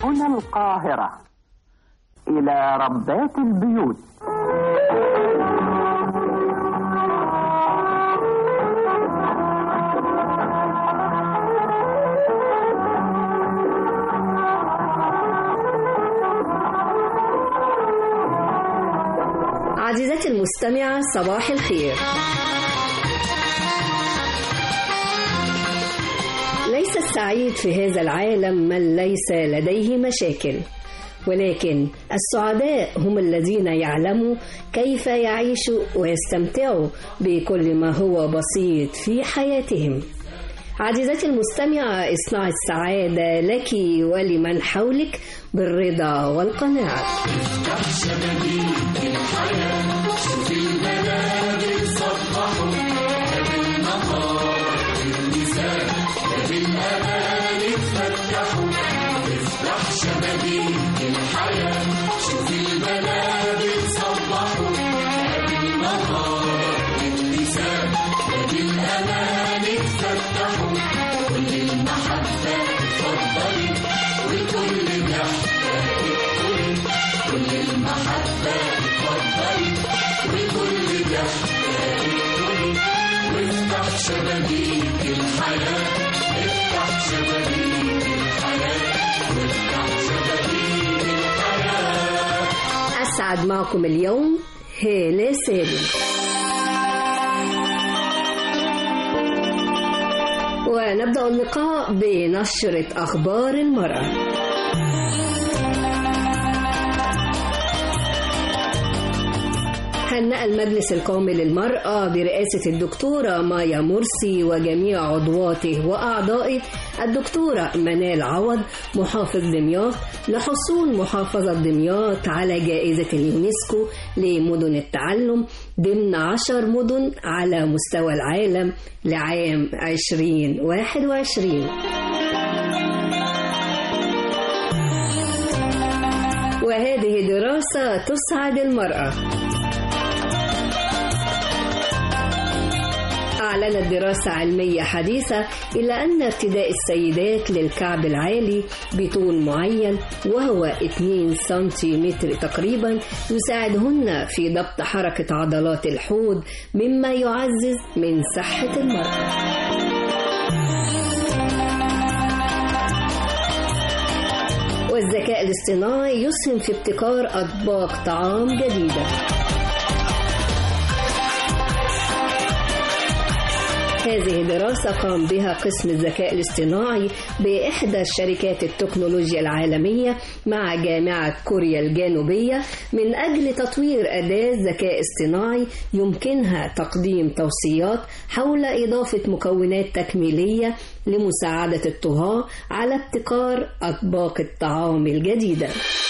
هنا القاهرة إلى ربات البيوت عزيزتي المستمعة صباح الخير ليس السعيد في هذا العالم من ليس لديه مشاكل ولكن السعداء هم الذين يعلموا كيف يعيشوا ويستمتعوا بكل ما هو بسيط في حياتهم عزيزتي المستمعة اصنع السعادة لك ولمن حولك بالرضا والقناعة أسعد معكم اليوم هالة سالم ونبدأ اللقاء بنشرة أخبار المرأة هنأ المجلس القومي للمرأة برئاسة الدكتورة مايا مرسي وجميع عضواته وأعضائه الدكتورة منال عوض محافظ دمياط لحصول محافظة دمياط على جائزة اليونسكو لمدن التعلم ضمن عشر مدن على مستوى العالم لعام 2021 وهذه دراسة تسعد المرأة أعلنت دراسة علمية حديثة إلى أن ارتداء السيدات للكعب العالي بطول معين وهو 2 سنتيمتر تقريبا يساعدهن في ضبط حركة عضلات الحوض مما يعزز من صحة المرأة والذكاء الاصطناعي يسهم في ابتكار أطباق طعام جديدة هذه دراسة قام بها قسم الذكاء الاصطناعي بإحدى شركات التكنولوجيا العالمية مع جامعة كوريا الجنوبية من أجل تطوير أداة ذكاء اصطناعي يمكنها تقديم توصيات حول إضافة مكونات تكميلية لمساعدة الطهاة على ابتكار أطباق الطعام الجديدة.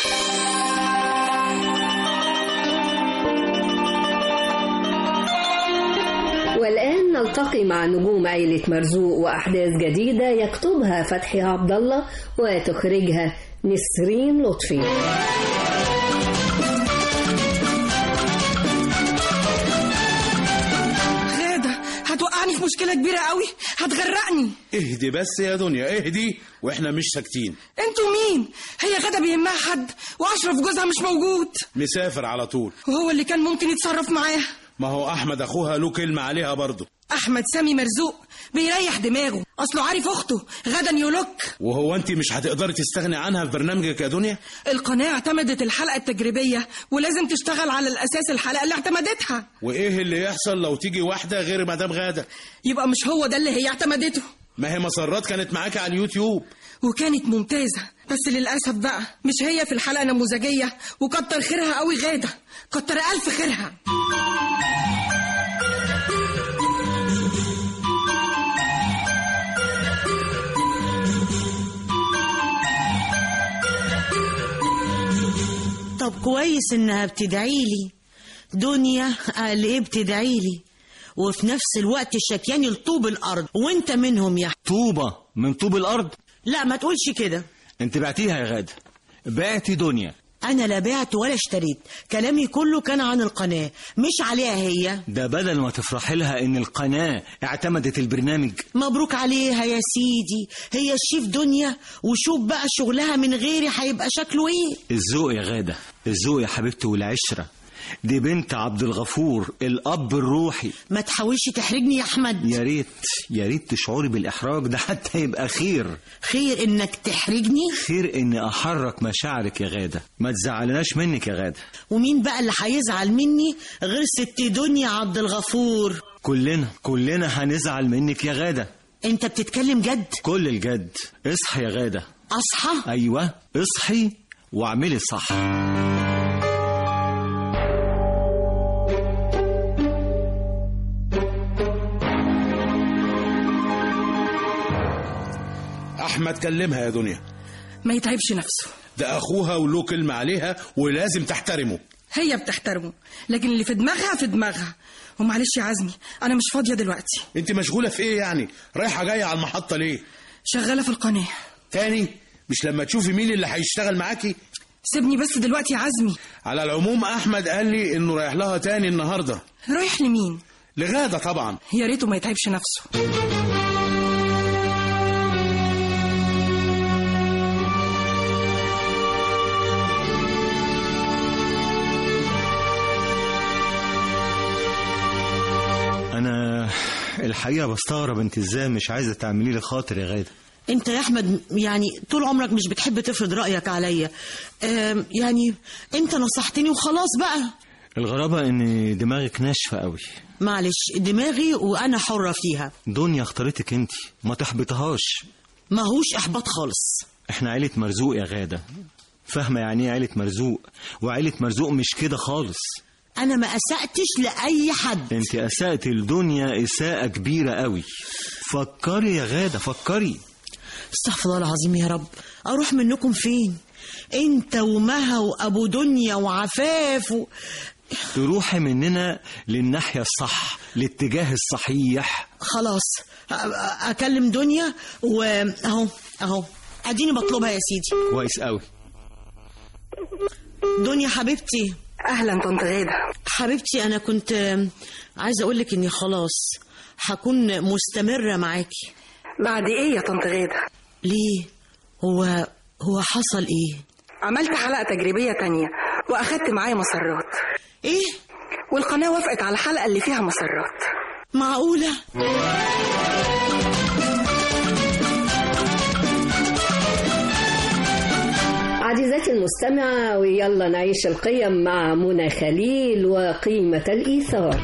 والآن نلتقي مع نجوم عيلة مرزوق وأحداث جديدة يكتبها فتحي عبد الله وتخرجها نسرين لطفي غادة هتوقعني في مشكلة كبيرة قوي هتغرقني اهدي بس يا دنيا اهدي واحنا مش ساكتين انتوا مين هي غادة بيهمها حد واشرف جوزها مش موجود مسافر على طول وهو اللي كان ممكن يتصرف معاها ما هو احمد اخوها له كلمه عليها برضه احمد سامي مرزوق بيريح دماغه اصله عارف اخته غدا نيولوك وهو انت مش هتقدري تستغني عنها في برنامجك يا دنيا القناة اعتمدت الحلقة التجريبية ولازم تشتغل على الأساس الحلقة اللي اعتمدتها وايه اللي يحصل لو تيجي واحده غير مدام غاده يبقى مش هو ده اللي هي اعتمدته ما هي مسرات كانت معاكي على اليوتيوب وكانت ممتازة بس للأسف بقى مش هي في الحلقة نموذجية وكتر خيرها قوي غادة كتر ألف خيرها طب كويس انها بتدعي لي دنيا قال ايه بتدعي لي وفي نفس الوقت شكياني لطوب الارض وانت منهم يا طوبة من طوب الأرض لا ما تقولش كده انت بعتيها يا غادة بعتي دنيا انا لا بعت ولا اشتريت كلامي كله كان عن القناه مش عليها هي ده بدل ما تفرحي لها ان القناة اعتمدت البرنامج مبروك عليها يا سيدي هي الشيف دنيا وشوف بقى شغلها من غيري هيبقى شكله ايه الذوق يا غادة الذوق يا حبيبتي والعشرة دي بنت عبد الغفور الاب الروحي ما تحاولش تحرجني يا احمد يا ريت يا ريت تشعري بالاحراج ده حتى يبقى خير خير انك تحرجني خير اني احرك مشاعرك يا غادة ما تزعلناش منك يا غادة ومين بقى اللي هيزعل مني غير ست دنيا عبد الغفور كلنا كلنا هنزعل منك يا غادة انت بتتكلم جد كل الجد اصحي يا غادة اصحى ايوه اصحي واعملي صح احمد كلمها يا دنيا ما يتعبش نفسه ده اخوها وله كلمه عليها ولازم تحترمه هي بتحترمه لكن اللي في دماغها في دماغها ومعلش يا عزمي انا مش فاضيه دلوقتي انت مشغوله في ايه يعني رايحه جايه على المحطه ليه شغاله في القناه تاني مش لما تشوفي مين اللي هيشتغل معاكي سيبني بس دلوقتي يا عزمي على العموم احمد قال لي انه رايح لها تاني النهارده رايح لمين لغاده طبعا يا ريته ما يتعبش نفسه انا الحقيقه بستغرب انت ازاي مش عايزه تعملي لي خاطر يا غاده انت يا احمد يعني طول عمرك مش بتحب تفرض رايك عليا ام، يعني انت نصحتني وخلاص بقى الغرابه ان دماغك ناشفه قوي معلش دماغي وانا حره فيها دنيا اختارتك انت ما تحبطهاش ماهوش احباط خالص احنا عيله مرزوق يا غاده فاهمه يعني ايه عيله مرزوق وعيله مرزوق مش كده خالص انا ما اساتش لاي حد انت اسأت الدنيا اساءه كبيره قوي فكري يا غاده فكري استغفر الله العظيم يا رب اروح منكم فين انت ومها وابو دنيا وعفاف و... تروحي مننا للناحيه الصح الاتجاه الصحيح خلاص أ- أ- اكلم دنيا واهو اهو اديني بطلبها يا سيدي كويس قوي دنيا حبيبتي اهلا طنط غاده حبيبتي انا كنت آم، عايزه اقول لك اني خلاص هكون مستمره معاكي بعد ايه يا طنط غاده ليه هو هو حصل ايه عملت حلقه تجريبيه تانية واخدت معايا مسرات ايه والقناه وافقت على الحلقه اللي فيها مسرات معقوله عزيزتي المستمعة ويلا نعيش القيم مع منى خليل وقيمة الإيثار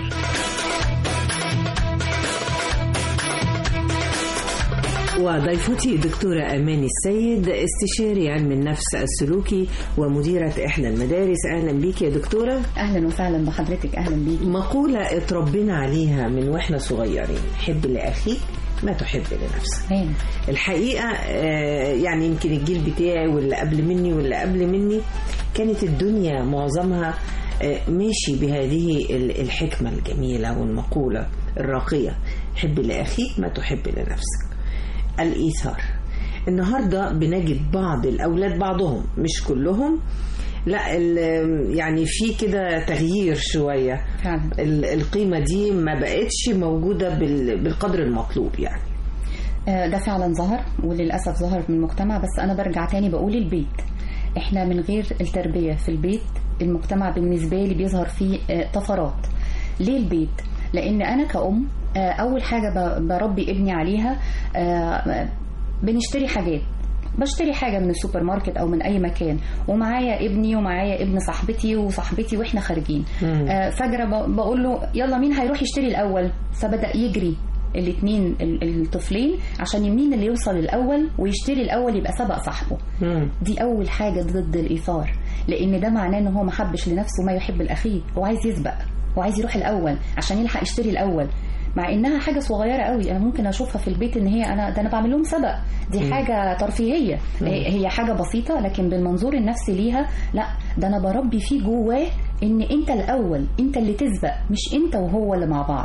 وضيفتي دكتورة أماني السيد استشاري علم النفس السلوكي ومديرة إحدى المدارس أهلا بيك يا دكتورة اهلا وسهلا بحضرتك اهلا بيك مقولة اتربينا عليها من وإحنا صغيرين حب لأخيك ما تحب لنفسك تمام الحقيقة آه، يعني يمكن الجيل بتاعي واللي قبل مني واللي قبل مني كانت الدنيا معظمها آه، ماشي بهذه ال- الحكمة الجميلة والمقولة الراقية حب لأخيك ما تحب لنفسك الإيثار النهاردة بنجد بعض الأولاد بعضهم مش كلهم لا ال- يعني في كده تغيير شوية فعلا ال- القيمة دي ما بقتش موجودة بال- بالقدر المطلوب يعني آه، ده فعلا ظهر وللاسف ظهر من المجتمع بس انا برجع تاني بقول البيت احنا من غير التربيه في البيت المجتمع بالنسبه لي بيظهر فيه آه، طفرات ليه البيت لان انا كأم آه، اول حاجه ب- بربي ابني عليها آه، بنشتري حاجات بشتري حاجة من السوبر ماركت أو من أي مكان ومعايا ابني ومعايا ابن صاحبتي وصاحبتي وإحنا خارجين مم. آه، فجرة ب- بقول له يلا مين هيروح يشتري الأول فبدأ يجري الاثنين الطفلين عشان مين اللي يوصل الأول ويشتري الأول يبقى سبق صاحبه مم. دي أول حاجة ضد الإيثار لأن ده معناه إن هو ما حبش لنفسه ما يحب الأخير هو عايز يسبق وعايز يروح الأول عشان يلحق يشتري الأول مع انها حاجه صغيره قوي انا ممكن اشوفها في البيت ان هي انا ده انا بعمل لهم سبق دي حاجه ترفيهيه هي هي حاجه بسيطه لكن بالمنظور النفسي ليها لا ده انا بربي فيه جواه ان انت الاول انت اللي تسبق مش انت وهو اللي مع بعض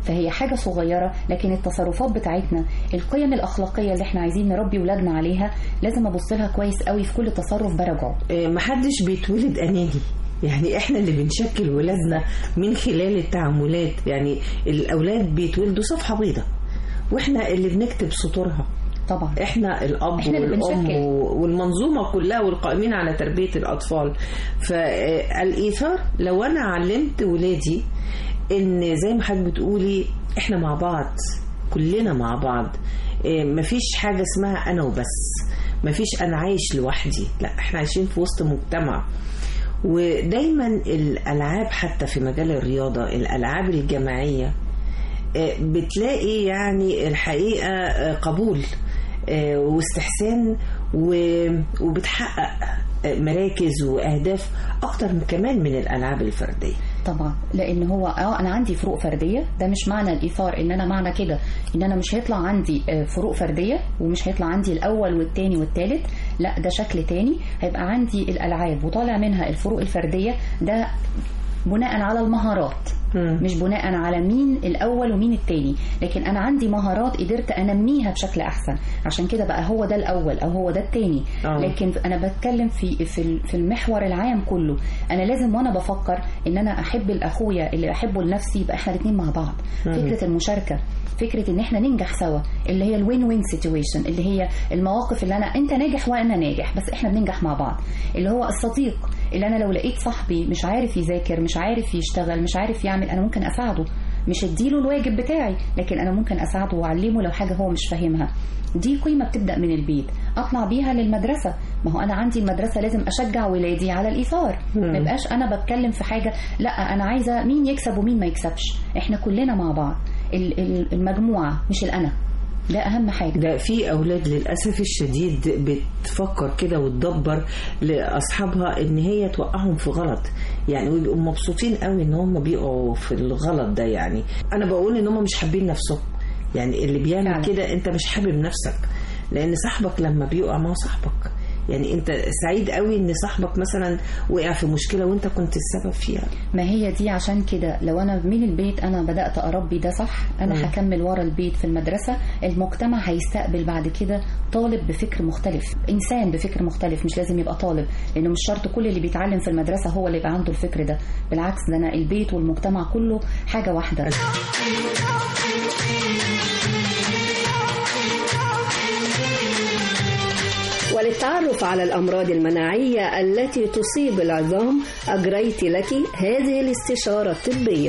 فهي حاجة صغيرة لكن التصرفات بتاعتنا القيم الأخلاقية اللي احنا عايزين نربي ولادنا عليها لازم أبص لها كويس قوي في كل تصرف براجعه آه، محدش بيتولد اناني يعني احنا اللي بنشكل ولادنا من خلال التعاملات يعني الاولاد بيتولدوا صفحه بيضاء واحنا اللي بنكتب سطورها طبعا احنا الاب إحنا اللي والام بنشكل. و- والمنظومه كلها والقائمين على تربيه الاطفال فالايثار لو انا علمت ولادي ان زي ما حضرتك بتقولي احنا مع بعض كلنا مع بعض إيه، مفيش حاجه اسمها انا وبس مفيش انا عايش لوحدي لا احنا عايشين في وسط مجتمع ودايما الالعاب حتى في مجال الرياضه الالعاب الجماعيه آه، بتلاقي يعني الحقيقه آه، قبول آه، واستحسان و- وبتحقق آه، مراكز واهداف اكتر من كمان من الالعاب الفرديه طبعا لان هو اه انا عندي فروق فرديه ده مش معنى الايثار ان انا معنى كده ان انا مش هيطلع عندي آه، فروق فرديه ومش هيطلع عندي الاول والتاني والتالت لا ده شكل تاني هيبقى عندي الالعاب وطالع منها الفروق الفرديه ده بناء على المهارات مش بناء على مين الاول ومين التاني لكن انا عندي مهارات قدرت انميها بشكل احسن عشان كده بقى هو ده الاول او هو ده التاني آه. لكن انا بتكلم في في ال- في المحور العام كله انا لازم وانا بفكر ان انا احب الاخويا اللي احبه لنفسي يبقى احنا الاثنين مع بعض مم. فكره المشاركه فكره ان احنا ننجح سوا اللي هي الوين وين سيتويشن اللي هي المواقف اللي انا انت ناجح وانا ناجح بس احنا بننجح مع بعض اللي هو الصديق اللي انا لو لقيت صاحبي مش عارف يذاكر مش عارف يشتغل مش عارف يعمل انا ممكن اساعده مش اديله الواجب بتاعي لكن انا ممكن اساعده واعلمه لو حاجه هو مش فاهمها دي قيمه بتبدا من البيت اطلع بيها للمدرسه ما هو انا عندي المدرسه لازم اشجع ولادي على الايثار ما يبقاش انا بتكلم في حاجه لا انا عايزه مين يكسب ومين ما يكسبش احنا كلنا مع بعض ال- ال- المجموعه مش الانا ده اهم حاجه ده في اولاد للاسف الشديد بتفكر كده وتدبر لاصحابها ان هي توقعهم في غلط يعني ويبقوا مبسوطين قوي ان هم بيقعوا في الغلط ده يعني انا بقول ان هم مش حابين نفسهم يعني اللي بيعمل فعلا. كده انت مش حابب نفسك لان صاحبك لما بيقع ما هو صاحبك يعني انت سعيد قوي ان صاحبك مثلا وقع في مشكله وانت كنت السبب فيها ما هي دي عشان كده لو انا من البيت انا بدات اربي ده صح انا مم. هكمل ورا البيت في المدرسه المجتمع هيستقبل بعد كده طالب بفكر مختلف انسان بفكر مختلف مش لازم يبقى طالب لانه مش شرط كل اللي بيتعلم في المدرسه هو اللي يبقى عنده الفكر ده بالعكس ده انا البيت والمجتمع كله حاجه واحده وللتعرف على الأمراض المناعية التي تصيب العظام أجريت لك هذه الاستشارة الطبية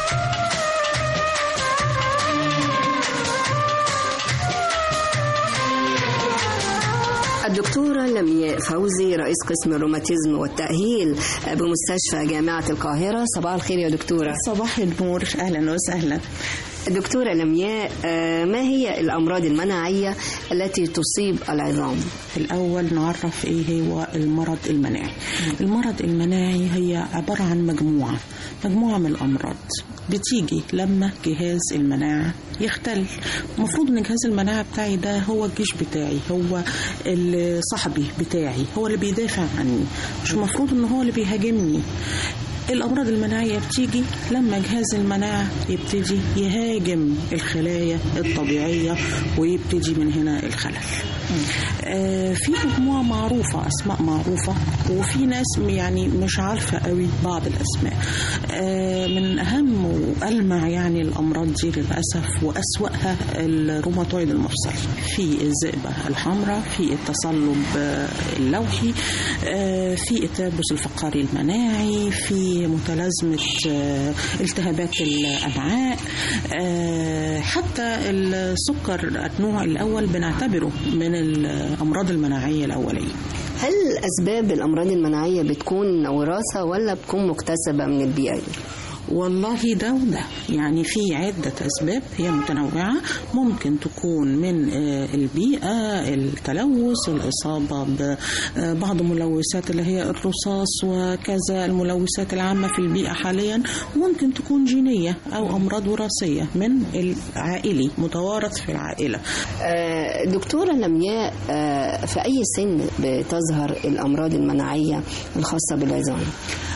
الدكتورة لمياء فوزي رئيس قسم الروماتيزم والتأهيل بمستشفى جامعة القاهرة صباح الخير يا دكتورة صباح النور اهلا وسهلا دكتورة لمياء آه، ما هي الأمراض المناعية التي تصيب العظام؟ الأول نعرف إيه هو المرض المناعي المرض المناعي هي عبارة عن مجموعة مجموعة من الأمراض بتيجي لما جهاز المناعة يختل المفروض ان جهاز المناعة بتاعي ده هو الجيش بتاعي هو ال- صاحبي بتاعي هو اللي بيدافع عني مش المفروض ان هو اللي بيهاجمني الأمراض المناعية بتيجي لما جهاز المناعة يبتدي يهاجم الخلايا الطبيعية ويبتدي من هنا الخلل آه في مجموعة معروفة أسماء معروفة وفي ناس يعني مش عارفة قوي بعض الأسماء آه من أهم وألمع يعني الأمراض دي للأسف وأسوأها الروماتويد المفصلي في الذئبة الحمراء في التصلب آه، اللوحي آه، في التيبس الفقاري المناعي في متلازمة آه، التهابات الأمعاء آه، حتى السكر النوع الأول بنعتبره من الأمراض المناعية الأولية هل أسباب الأمراض المناعية بتكون وراثة ولا بتكون مكتسبة من البيئة؟ والله ده وده يعني في عدة أسباب هي متنوعة ممكن تكون من آه، البيئة التلوث الإصابة ببعض الملوثات اللي هي الرصاص وكذا الملوثات العامة في البيئة حاليا ممكن تكون جينية أو أمراض وراثية من العائلي متوارث في العائلة آه، دكتورة لمياء آه، في أي سن بتظهر الأمراض المناعية الخاصة بالعظام؟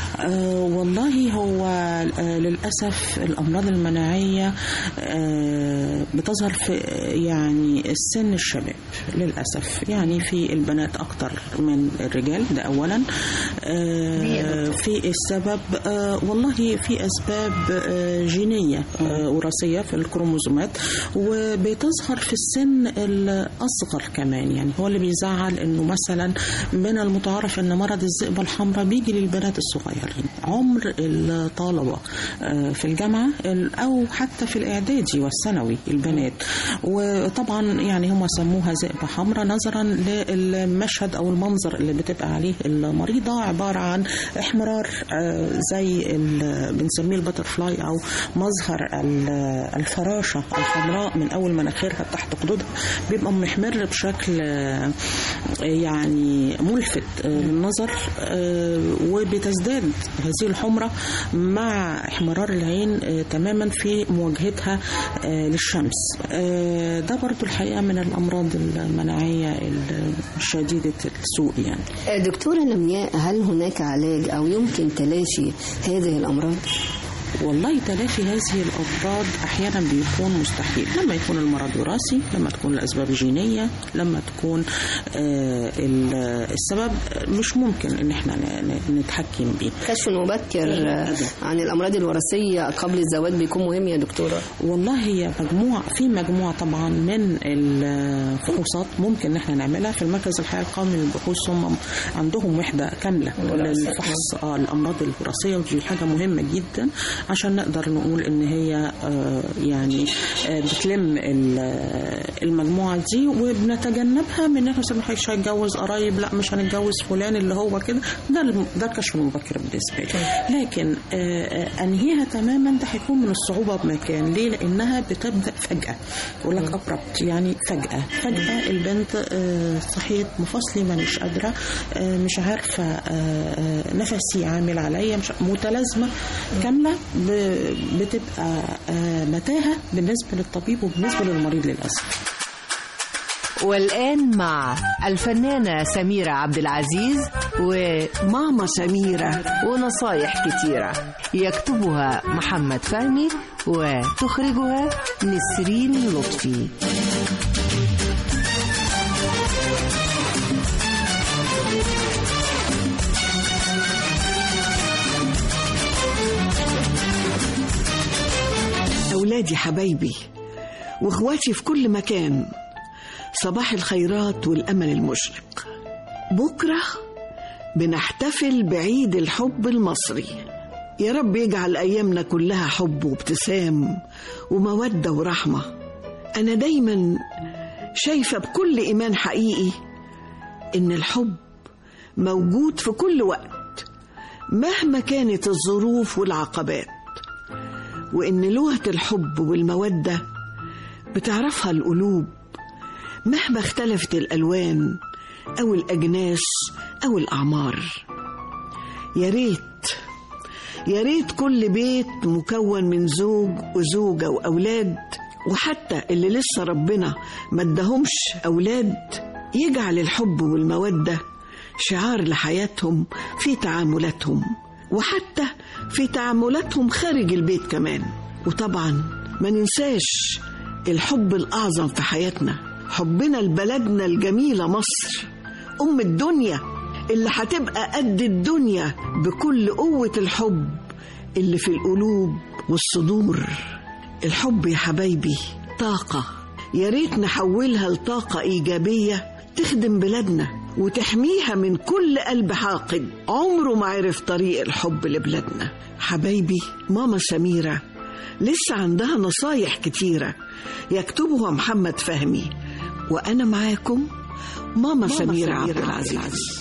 آه والله هو آه للأسف الأمراض المناعية آه بتظهر في يعني السن الشباب للأسف يعني في البنات أكتر من الرجال ده أولا آه في السبب آه والله في أسباب آه جينية آه وراثية في الكروموزومات وبتظهر في السن الأصغر كمان يعني هو اللي بيزعل إنه مثلا من المتعارف إن مرض الذئبة الحمراء بيجي للبنات الصغيرين عمر الطلبة آه، في الجامعة ال- أو حتى في الإعدادي والثانوي البنات وطبعا يعني هم سموها ذئبة حمراء نظرا للمشهد أو المنظر اللي بتبقى عليه المريضة عبارة عن احمرار آه، زي ال- بنسميه البترفلاي أو مظهر ال- الفراشة الحمراء من أول مناخيرها تحت خدودها بيبقى محمر بشكل آه، يعني ملفت آه، للنظر آه، وبتزداد هذه الحمرة مع احمرار العين آه، تماما في مواجهتها آه، للشمس آه، ده برضو الحقيقة من الأمراض المناعية الشديدة السوء يعني دكتورة لمياء هل هناك علاج أو يمكن تلاشي هذه الأمراض؟ والله تلافي هذه الأمراض أحيانا بيكون مستحيل لما يكون المرض وراثي لما تكون الأسباب جينية لما تكون آه، ال- السبب مش ممكن إن احنا ن- ن- نتحكم بيه كشف مبكر آه، عن الأمراض الوراثية قبل الزواج بيكون مهم يا دكتورة والله هي مجموعة في مجموعة طبعا من الفحوصات ممكن ان احنا نعملها في المركز الحياة القومي للبحوث هم عندهم وحدة كاملة للفحص آه الأمراض الوراثية ودي حاجة مهمة جدا عشان نقدر نقول ان هي آه يعني آه بتلم ال- المجموعة دي وبنتجنبها من ان احنا مثلا مش هنتجوز قرايب لا مش هنتجوز فلان اللي هو كده ده الم- ده الكشف المبكر بالنسبة لي لكن آه، آه، انهيها تماما ده هيكون من الصعوبة بمكان ليه لانها بتبدا فجأة يقول لك ابربت يعني فجأة فجأة البنت آه، صحيت مفاصلي مانيش قادرة آه، مش عارفة آه، آه، نفسي عامل عليا مش متلازمة كاملة ب- بتبقى آه، متاهة بالنسبة للطبيب وبالنسبة للمريض للأسف والآن مع الفنانة سميرة عبد العزيز وماما سميرة ونصايح كتيرة يكتبها محمد فهمي وتخرجها نسرين لطفي أولادي حبايبي وإخواتي في كل مكان صباح الخيرات والأمل المشرق بكرة بنحتفل بعيد الحب المصري يا رب يجعل أيامنا كلها حب وابتسام ومودة ورحمة أنا دايما شايفة بكل إيمان حقيقي إن الحب موجود في كل وقت مهما كانت الظروف والعقبات وإن لغة الحب والمودة بتعرفها القلوب مهما اختلفت الألوان أو الأجناس أو الأعمار يا ريت يا ريت كل بيت مكون من زوج وزوجة وأولاد وحتى اللي لسه ربنا ما ادهمش أولاد يجعل الحب والمودة شعار لحياتهم في تعاملاتهم وحتى في تعاملاتهم خارج البيت كمان وطبعا ما ننساش الحب الأعظم في حياتنا حبنا لبلدنا الجميلة مصر أم الدنيا اللي هتبقى قد الدنيا بكل قوة الحب اللي في القلوب والصدور الحب يا حبايبي طاقة يا ريت نحولها لطاقة إيجابية تخدم بلادنا وتحميها من كل قلب حاقد عمره ما عرف طريق الحب لبلادنا حبايبي ماما سميرة لسه عندها نصايح كتيرة يكتبها محمد فهمي وأنا معاكم ماما, ماما سميرة عبد العزيز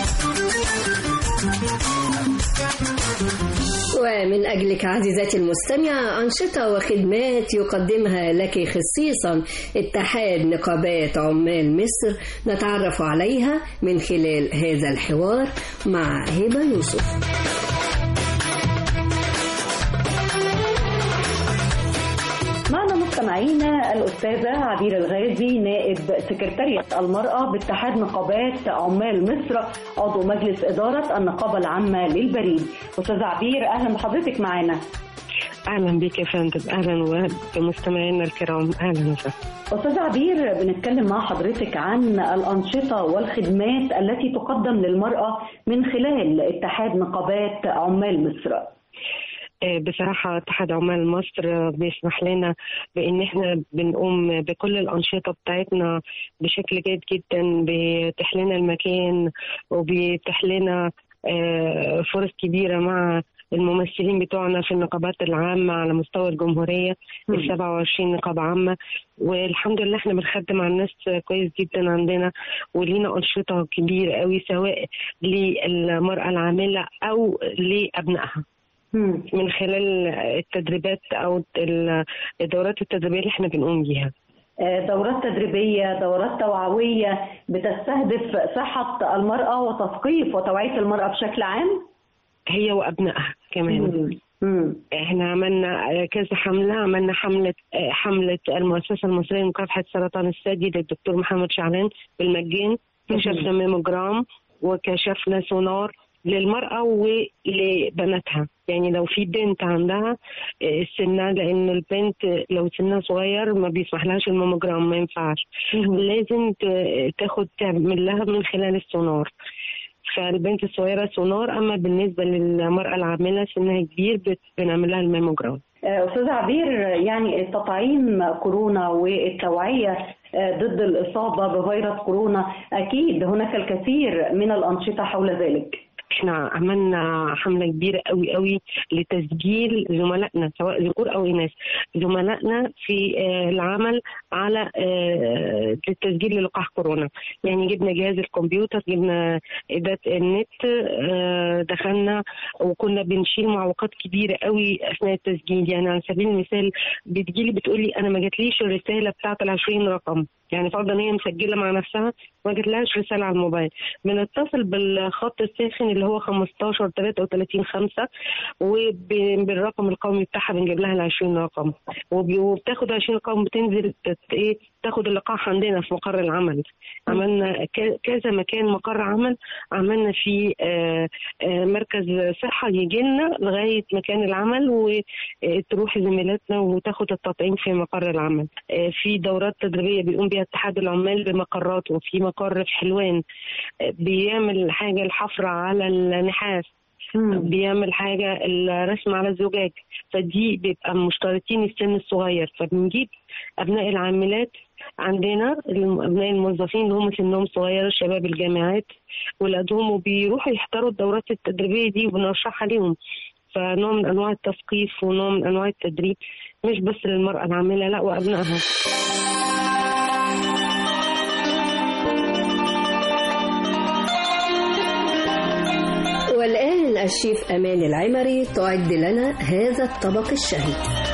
ومن أجلك عزيزتي المستمعة أنشطة وخدمات يقدمها لك خصيصا اتحاد نقابات عمال مصر نتعرف عليها من خلال هذا الحوار مع هبة يوسف معنا مستمعينا مستمعينا الأستاذة عبير الغازي نائب سكرتارية المرأة باتحاد نقابات عمال مصر عضو مجلس إدارة النقابة العامة للبريد أستاذة عبير أهلا بحضرتك معنا اهلا بك يا فندم اهلا وبمستمعينا الكرام اهلا وسهلا أستاذة عبير بنتكلم مع حضرتك عن الأنشطة والخدمات التي تقدم للمرأة من خلال اتحاد نقابات عمال مصر بصراحة اتحاد عمال مصر بيسمح لنا بإن احنا بنقوم بكل الأنشطة بتاعتنا بشكل جيد جدا بيتيح لنا المكان وبيتيح لنا فرص كبيرة مع الممثلين بتوعنا في النقابات العامة على مستوى الجمهورية ال 27 نقابة عامة والحمد لله احنا بنخدم على الناس كويس جدا عندنا ولينا أنشطة كبيرة قوي سواء للمرأة العاملة أو لأبنائها من خلال التدريبات أو الدورات التدريبية اللي احنا بنقوم بيها دورات تدريبية دورات توعوية بتستهدف صحة المرأة وتثقيف وتوعية المرأة بشكل عام؟ هي وابنائها كمان مم. احنا عملنا كذا حمله عملنا حمله حمله المؤسسه المصريه لمكافحه سرطان الثدي للدكتور محمد شعلان بالمجان كشفنا ميموجرام وكشفنا سونار للمرأة ولبناتها يعني لو في بنت عندها سنها لأن البنت لو سنها صغير ما بيسمحلهاش الماموجرام ما ينفعش لازم تاخد تعمل لها من خلال السونار فالبنت الصغيره سونار اما بالنسبه للمراه العامله سنها كبير بنعمل لها الماموجرام استاذ عبير يعني تطعيم كورونا والتوعيه ضد الاصابه بفيروس كورونا اكيد هناك الكثير من الانشطه حول ذلك احنا عملنا حمله كبيره قوي قوي لتسجيل زملائنا سواء ذكور او اناث زملائنا في العمل على التسجيل للقاح كورونا يعني جبنا جهاز الكمبيوتر جبنا اداه النت دخلنا وكنا بنشيل معوقات كبيره قوي اثناء التسجيل يعني على سبيل المثال بتجيلي بتقولي انا ما جاتليش الرساله بتاعه ال 20 رقم يعني فرضا هي مسجله مع نفسها ما جاتلهاش رساله على الموبايل بنتصل بالخط الساخن اللي هو 15 33 5 وبالرقم القومي بتاعها بنجيب لها ال 20 رقم وبتاخد 20 رقم بتنزل ايه تاخد اللقاح عندنا في مقر العمل عملنا كذا مكان مقر عمل عملنا فيه مركز صحه يجي لنا لغايه مكان العمل وتروح زميلاتنا وتاخد التطعيم في مقر العمل في دورات تدريبيه بيقوم بيها اتحاد العمال بمقراته في مقر في حلوان بيعمل حاجه الحفره على النحاس بيعمل حاجة الرسم على الزجاج فدي بيبقى مشترطين السن الصغير فبنجيب أبناء العاملات عندنا أبناء الموظفين اللي هم سنهم صغير شباب الجامعات ولادهم وبيروحوا يحضروا الدورات التدريبية دي وبنرشحها ليهم فنوع من أنواع التثقيف ونوع من أنواع التدريب مش بس للمرأة العاملة لا وأبنائها والآن الشيف أمان العمري تعد لنا هذا الطبق الشهي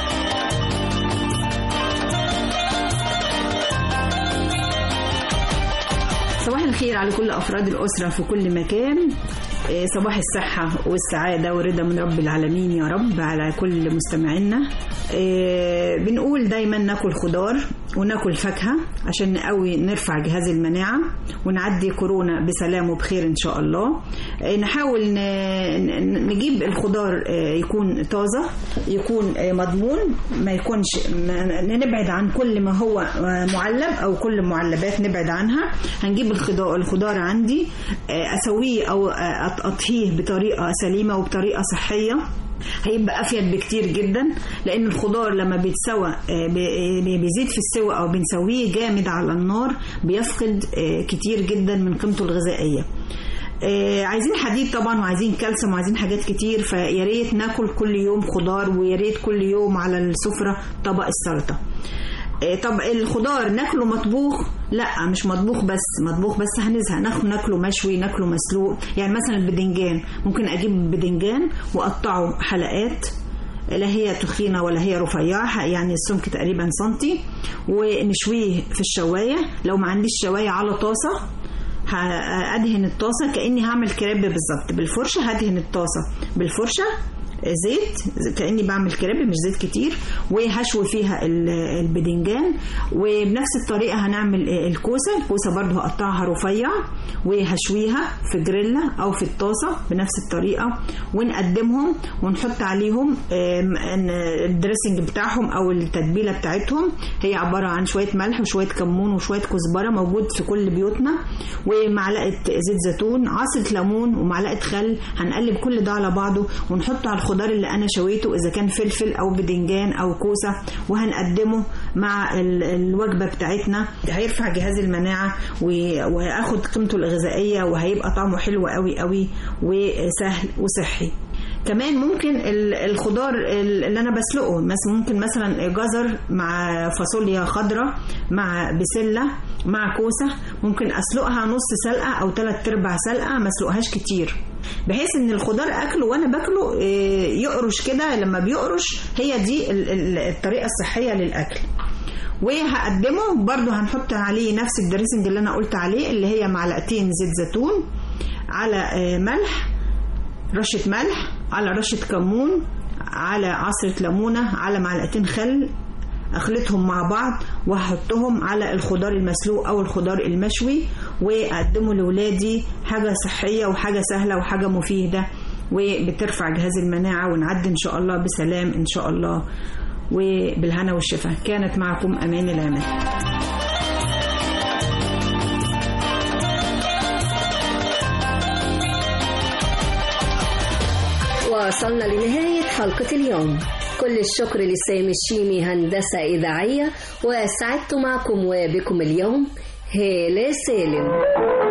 صباح الخير على كل أفراد الأسرة في كل مكان صباح الصحة والسعادة والرضا من رب العالمين يا رب على كل مستمعينا بنقول دايما ناكل خضار وناكل فاكهة عشان نقوي نرفع جهاز المناعة ونعدي كورونا بسلام وبخير إن شاء الله نحاول نجيب الخضار يكون طازة يكون مضمون ما يكونش نبعد عن كل ما هو معلب أو كل المعلبات نبعد عنها هنجيب الخضار عندي أسويه أو أطهيه بطريقة سليمة وبطريقة صحية هيبقى افيد بكتير جدا لان الخضار لما بيتسوى بيزيد في السوى او بنسويه جامد على النار بيفقد كتير جدا من قيمته الغذائيه عايزين حديد طبعا وعايزين كالسيوم وعايزين حاجات كتير فيا ريت ناكل كل يوم خضار ويا ريت كل يوم على السفره طبق السلطه طب الخضار ناكله مطبوخ لا مش مطبوخ بس مطبوخ بس هنزهق ناكله ناكله مشوي ناكله مسلوق يعني مثلا البدنجان ممكن اجيب بدنجان واقطعه حلقات لا هي تخينه ولا هي رفيعه يعني السمك تقريبا سنتي ونشويه في الشوايه لو ما عنديش شوايه على طاسه هدهن الطاسه كاني هعمل كريب بالظبط بالفرشه هدهن الطاسه بالفرشه زيت كاني بعمل كريب مش زيت كتير وهشوي فيها ال- البدنجان وبنفس الطريقه هنعمل الكوسه الكوسه برضو هقطعها رفيع وهشويها في جريلا او في الطاسه بنفس الطريقه ونقدمهم ونحط عليهم آم، إن الدريسنج بتاعهم او التتبيله بتاعتهم هي عباره عن شويه ملح وشويه كمون وشويه كزبره موجود في كل بيوتنا ومعلقه زيت زيتون عصره ليمون ومعلقه خل هنقلب كل ده على بعضه ونحطه على الخضار اللي انا شويته اذا كان فلفل او بدنجان او كوسه وهنقدمه مع ال- الوجبه بتاعتنا هيرفع جهاز المناعه و- وهياخد قيمته الغذائيه وهيبقى طعمه حلو قوي قوي وسهل وصحي كمان ممكن ال- الخضار ال- اللي انا بسلقه مثلا ممكن مثلا جزر مع فاصوليا خضراء مع بسله مع كوسه ممكن اسلقها نص سلقه او ثلاث ارباع سلقه ما اسلقهاش كتير بحيث ان الخضار اكله وانا باكله إيه، يقرش كده لما بيقرش هي دي ال- ال- الطريقه الصحيه للاكل وهقدمه برضو هنحط عليه نفس الدريسنج اللي انا قلت عليه اللي هي معلقتين زيت زيتون على آه، ملح رشة ملح على رشة كمون على عصرة ليمونة على معلقتين خل اخلطهم مع بعض وهحطهم على الخضار المسلوق او الخضار المشوي واقدمه لاولادي حاجه صحيه وحاجه سهله وحاجه مفيده وبترفع جهاز المناعه ونعدي ان شاء الله بسلام ان شاء الله وبالهنا والشفاء كانت معكم امان العماد وصلنا لنهاية حلقة اليوم كل الشكر لسامي الشيمي هندسة إذاعية وسعدت معكم وبكم اليوم هالة سالم